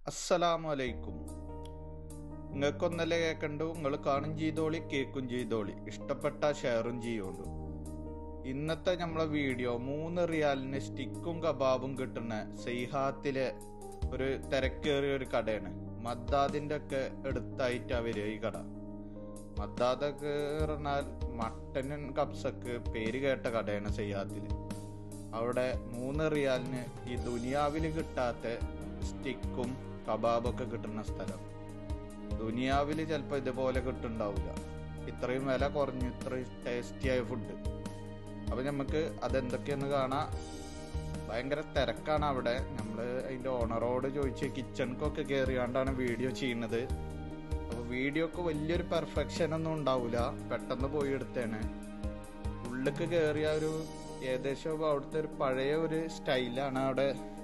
അസ്സലാമു അലൈക്കും നിങ്ങൾക്കൊന്നല്ലേ കേൾക്കണ്ടു നിങ്ങൾ കാണും ചെയ്തോളി കേക്കും ചെയ്തോളി ഇഷ്ടപ്പെട്ട ഷെയറും ചെയ്യുള്ളൂ ഇന്നത്തെ നമ്മളെ വീഡിയോ മൂന്ന് റിയാലിന് സ്റ്റിക്കും കബാബും കിട്ടുന്ന സെയ്ഹാത്തിലെ ഒരു തിരക്കേറിയ ഒരു കടയാണ് മദ്ദാദിന്റെ ഒക്കെ അടുത്തായിട്ടാ വരിക ഈ കട മദ്ദാദൊക്കെ പറഞ്ഞാൽ മട്ടനും കപ്സക്ക് പേര് കേട്ട കടയാണ് സെയ്ഹാത്തില് അവിടെ മൂന്ന് റിയാലിന് ഈ ദുനിയാവിൽ കിട്ടാത്ത സ്റ്റിക്കും കബാബൊക്കെ കിട്ടുന്ന സ്ഥലം ദുനിയാവിൽ ചിലപ്പോൾ ഇതുപോലെ കിട്ടുന്നുണ്ടാവില്ല ഇത്രയും വില കുറഞ്ഞു ഇത്രയും ടേസ്റ്റിയായ ഫുഡ് അപ്പൊ നമുക്ക് അതെന്തൊക്കെയെന്ന് കാണാം ഭയങ്കര തിരക്കാണ് അവിടെ നമ്മൾ അതിന്റെ ഓണറോട് ചോദിച്ച് കിച്ചണിക്കൊക്കെ കയറിയാണ്ടാണ് വീഡിയോ ചെയ്യുന്നത് അപ്പൊ വീഡിയോക്ക് വലിയൊരു പെർഫെക്ഷൻ ഒന്നും ഉണ്ടാവില്ല പെട്ടെന്ന് പോയി എടുത്തേണ് ഉള്ളിക്ക് കയറിയ ഒരു ഏകദേശം അവിടുത്തെ ഒരു പഴയ ഒരു സ്റ്റൈലാണ് അവിടെ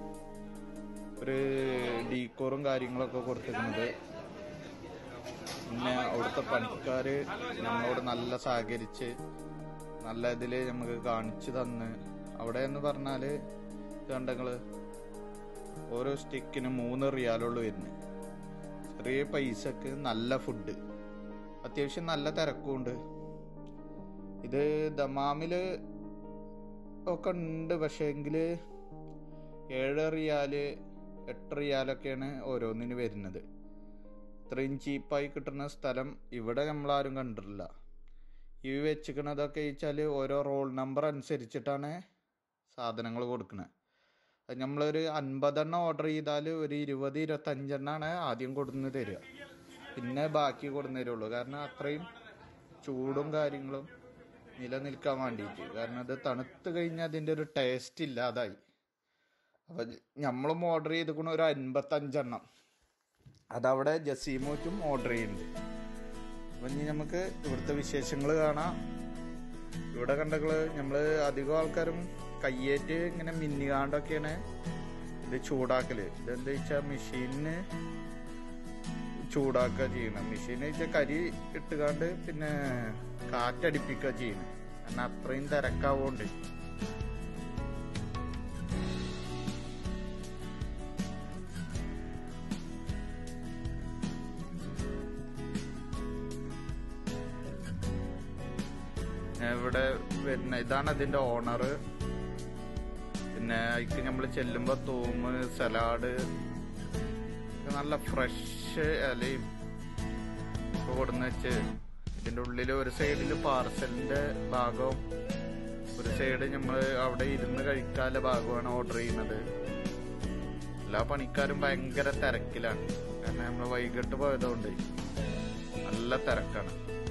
ഒരു ഡീക്കോറും കാര്യങ്ങളൊക്കെ കൊടുത്തിരുന്നത് പിന്നെ അവിടുത്തെ പണിക്കാര് നമ്മളോട് നല്ല സഹകരിച്ച് നല്ല ഇതില് നമുക്ക് കാണിച്ചു തന്ന് അവിടെ എന്ന് പറഞ്ഞാല് കണ്ടങ്ങള് ഓരോ സ്റ്റിക്കിന് മൂന്ന് റിയാലുള്ളൂ വരുന്നത് ചെറിയ പൈസക്ക് നല്ല ഫുഡ് അത്യാവശ്യം നല്ല തിരക്കുണ്ട് ഇത് ദമാമില് ഒക്കെ ഉണ്ട് പക്ഷേ എങ്കില് ഏഴ് റിയാല് എട്ട് റിയാലൊക്കെയാണ് ഓരോന്നിന് വരുന്നത് ഇത്രയും ചീപ്പായി കിട്ടുന്ന സ്ഥലം ഇവിടെ നമ്മളാരും കണ്ടിട്ടില്ല ഈ വെച്ചിക്കണതൊക്കെ വെച്ചാൽ ഓരോ റോൾ നമ്പർ അനുസരിച്ചിട്ടാണ് സാധനങ്ങൾ കൊടുക്കുന്നത് അത് നമ്മളൊരു അൻപതെണ്ണം ഓർഡർ ചെയ്താൽ ഒരു ഇരുപത് ഇരുപത്തഞ്ചെണ്ണാണ് ആദ്യം കൊടുന്ന് തരിക പിന്നെ ബാക്കി കൊടുന്ന് തരുള്ളൂ കാരണം അത്രയും ചൂടും കാര്യങ്ങളും നിലനിൽക്കാൻ വേണ്ടിയിട്ട് കാരണം അത് തണുത്ത് കഴിഞ്ഞാൽ അതിൻ്റെ ഒരു ടേസ്റ്റ് ഇല്ലാതായി അപ്പൊ നമ്മളും ഓർഡർ ചെയ്തിക്കണ ഒരു അൻപത്തഞ്ചെണ്ണം അതവിടെ ജസീമോറ്റും ഓർഡർ ചെയ്യുന്നുണ്ട് അപ്പൊ ഇനി നമുക്ക് ഇവിടുത്തെ വിശേഷങ്ങൾ കാണാം ഇവിടെ കണ്ടകള് നമ്മള് അധികം ആൾക്കാരും കയ്യേറ്റ് ഇങ്ങനെ മിന്നുകാണ്ടൊക്കെയാണ് ഇത് ചൂടാക്കല് ഇതെന്താ വെച്ചാ മെഷീനിന് ചൂടാക്കുക ചെയ്യണം മെഷീൻ വെച്ചാൽ കരി ഇട്ടുകാണ്ട് പിന്നെ കാറ്റടിപ്പിക്കുക ചെയ്യണം കാരണം അത്രയും തിരക്കാവുകൊണ്ട് ഇവിടെ പിന്നെ ഇതാണ് അതിന്റെ ഓണർ പിന്നെ അതിക്ക് നമ്മൾ ചെല്ലുമ്പോ തൂമ് സലാഡ് നല്ല ഫ്രഷ് ഇലയും ഇപ്പൊ കൊടുന്ന് വെച്ച് ഇതിന്റെ ഉള്ളിൽ ഒരു സൈഡിൽ പാർസലിന്റെ ഭാഗവും ഒരു സൈഡ് നമ്മൾ അവിടെ ഇരുന്ന് കഴിക്കാനുള്ള ഭാഗമാണ് ഓർഡർ ചെയ്യുന്നത് എല്ലാ പണിക്കാരും ഭയങ്കര തിരക്കിലാണ് കാരണം നമ്മൾ വൈകിട്ട് പോയതുകൊണ്ട് നല്ല തിരക്കാണ്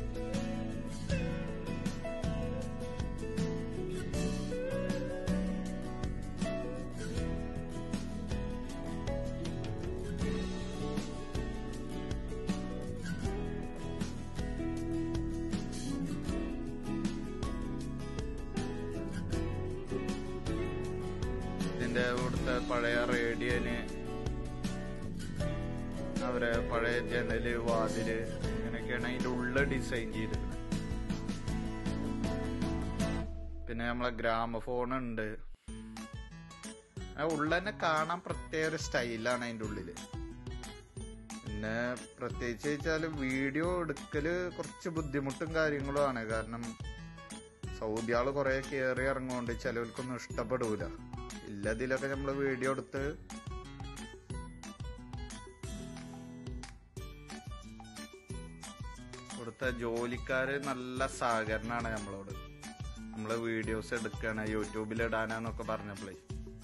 ഇതിന്റെ ഇവിടുത്തെ പഴയ റേഡിയോന് അവരെ പഴയ ജനല് വാതില് ഇങ്ങനെയൊക്കെയാണ് അതിന്റെ ഉള്ള ഡിസൈൻ ചെയ്തിരിക്കുന്നത് പിന്നെ നമ്മളെ ഗ്രാമഫോൺ ഉണ്ട് ആ ഉള്ള തന്നെ കാണാൻ പ്രത്യേക ഒരു സ്റ്റൈലാണ് അതിന്റെ ഉള്ളില് പിന്നെ പ്രത്യേകിച്ച് വെച്ചാല് വീഡിയോ എടുക്കല് കുറച്ച് ബുദ്ധിമുട്ടും കാര്യങ്ങളും ആണ് കാരണം സൗദി ആള് കുറെ കയറി ഇറങ്ങുകൊണ്ട് ചിലവർക്കൊന്നും ഇഷ്ടപ്പെടൂല ഇല്ലതിലൊക്കെ നമ്മൾ വീഡിയോ എടുത്ത് ഇവിടുത്തെ ജോലിക്കാര് നല്ല സഹകരണമാണ് നമ്മളോട് നമ്മള് വീഡിയോസ് എടുക്കാണ് യൂട്യൂബിൽ ഇടാനാന്നൊക്കെ പറഞ്ഞപ്പോഴേ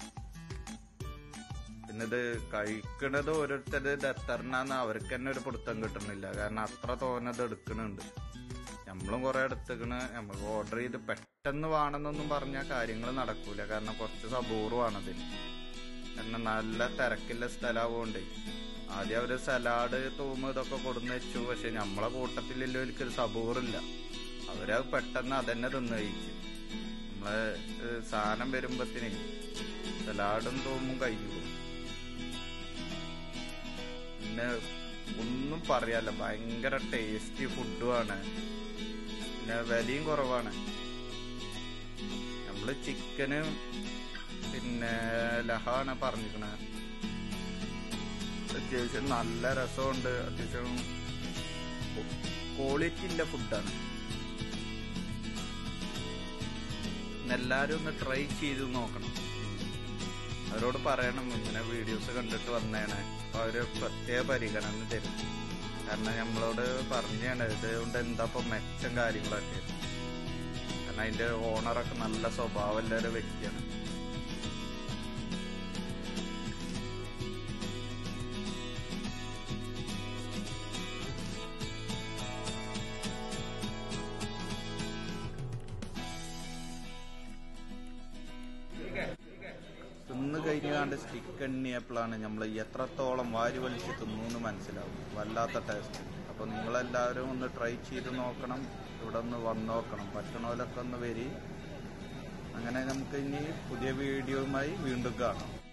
പിന്നെ ഇത് കഴിക്കണത് ഓരോരുത്തർ ഇത് എത്രണ്ണാന്ന് അവർക്ക് തന്നെ ഒരു പിടുത്തം കിട്ടുന്നില്ല കാരണം അത്ര തോന്നത് എടുക്കണുണ്ട് നമ്മളും കുറെ എടുത്തേക്കണ് നമുക്ക് ഓർഡർ ചെയ്ത് പെട്ടെന്ന് വേണമെന്നൊന്നും പറഞ്ഞാൽ കാര്യങ്ങൾ നടക്കൂല കാരണം കുറച്ച് സബൂറുവാണത് കാരണം നല്ല തിരക്കില്ല സ്ഥലമാവുകൊണ്ടേ ആദ്യം അവര് സലാഡ് തൂമ് ഇതൊക്കെ കൊടുന്ന് വെച്ചു പക്ഷെ നമ്മളെ കൂട്ടത്തിലുള്ള ഒരിക്കൽ സബൂറില്ല അവരത് പെട്ടെന്ന് അതന്നെ തിന്ന് കഴിച്ചു നമ്മളെ ഏഹ്, സാധനം വരുമ്പത്തിന് സലാഡും തൂമും കഴിഞ്ഞു പോകും. പിന്നെ ഒന്നും പറയാല്ല ഭയങ്കര ടേസ്റ്റി ഫുഡുമാണ് പിന്നെ വിലയും കുറവാണ് നമ്മള് ചിക്കന് പിന്നെ ലഹാണ് പറഞ്ഞിരിക്കണത് അത്യാവശ്യം നല്ല രസമുണ്ട് അത്യാവശ്യം ക്വാളിറ്റി ഉള്ള ഫുഡാണ് എല്ലാരും ഒന്ന് ട്രൈ ചെയ്ത് നോക്കണം അവരോട് പറയണം ഇങ്ങനെ വീഡിയോസ് കണ്ടിട്ട് വന്നേണ് അപ്പൊ അവര് പ്രത്യേക പരിഗണന തരും കാരണം നമ്മളോട് പറഞ്ഞാണ് ഇതുകൊണ്ട് എന്താ ഇപ്പൊ മെച്ചം കാര്യങ്ങളൊക്കെ കാരണം അതിന്റെ ഓണറൊക്കെ നല്ല സ്വഭാവമുള്ള ഒരു വ്യക്തിയാണ് തിന്ന് കഴിഞ്ഞാണ്ട് സ്റ്റിക്ക് എണ്ണിയപ്പോഴാണ് നമ്മൾ എത്രത്തോളം വാരി വലിച്ച് തിന്നു എന്ന് മനസ്സിലാവും വല്ലാത്ത ടേസ്റ്റ് അപ്പോൾ നിങ്ങളെല്ലാവരും ഒന്ന് ട്രൈ ചെയ്ത് നോക്കണം ഇവിടെ ഒന്ന് വന്ന് നോക്കണം പറ്റണോലൊക്കെ ഒന്ന് വരി അങ്ങനെ നമുക്ക് ഇനി പുതിയ വീഡിയോയുമായി വീണ്ടും കാണാം